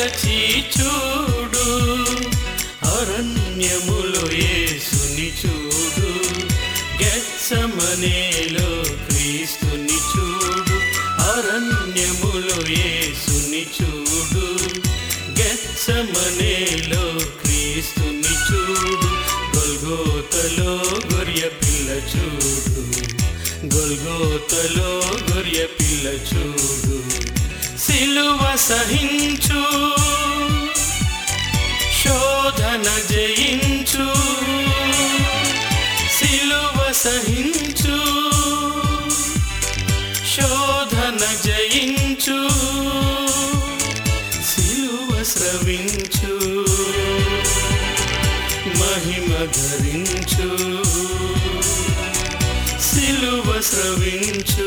తెరచి చూడు అరణ్యములో యేసుని చూడు గెత్సమనేలో క్రీస్తుని చూడు అరణ్యములో యేసుని చూడు గెత్సమనేలో క్రీస్తుని చూడు గొల్గోతలో గొర్రె పిల్ల చూడు గొల్గోతలో గొర్రె పిల్ల చూడు సిలువ సహించు శోధన జయించు సిలువ సహించు శోధన జయించు సిలువ స్రవించు మహిమ ధరించు సిలువ స్రవించు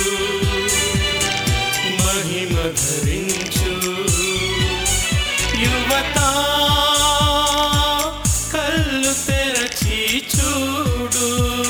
మహిమ ధరించు యువత కళ్ళు తెరచి చూడు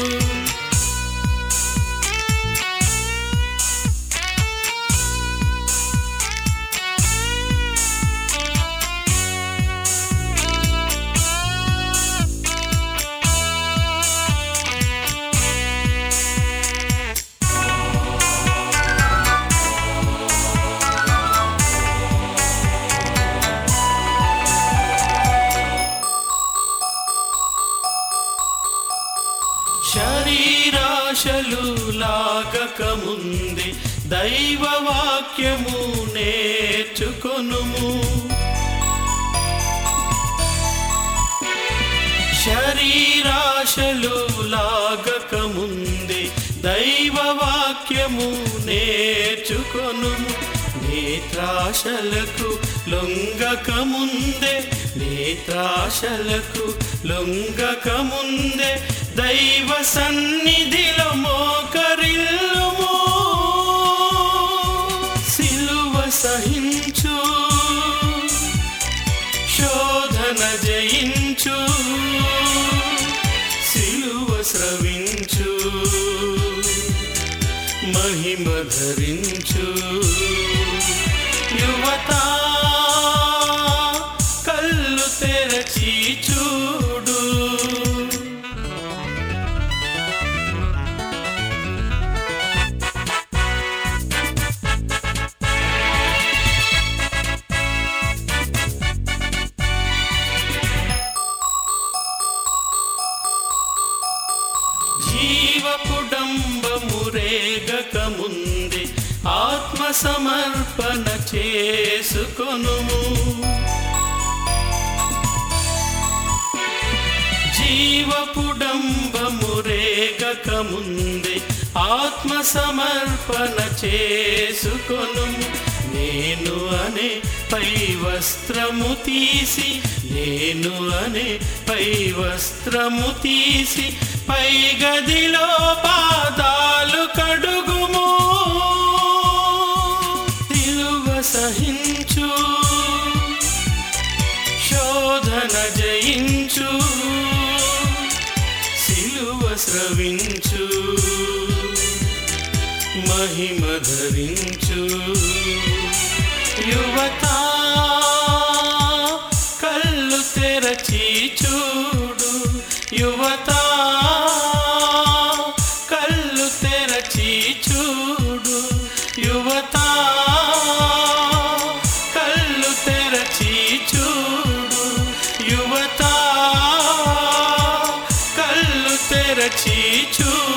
శరీరాశలు లాగక ముందే దైవ వాక్యము నేర్చుకొనుము శరీరాశలు లాగక ముందే దైవ వాక్యము నేర్చుకొనుము నేత్రాశలకు లొంగక ముందే నేత్రాశలకు లొంగక ముందే దైవ సన్నిధిలో మోకరిల్లుము సిలువ సహించు శోధన జయించు సిలువ స్రవించు మహిమ ధరించు యువత కళ్ళు తెరచి చూడు జీవపుడంబము రేగక ముందే ఆత్మ సమర్పణ చేసుకొనుము జీవపుడంబము రేగక ముందే ఆత్మ సమర్పణ చేసుకొనుము నేను అనే పై వస్త్రము తీసి నేను అనే పై వస్త్రము తీసి పై గదిలో పాదాలు కడుగుము తిలువ సహించు శోధన జయించు సిలువ స్రవించు మహిమ ధరించు యువత కళ్ళు తెరచి చూడు యువత కళ్ళు తెరచి చూడు యువత కళ్ళు తెరచి చూడు యువత కళ్ళు తెరచి చూడు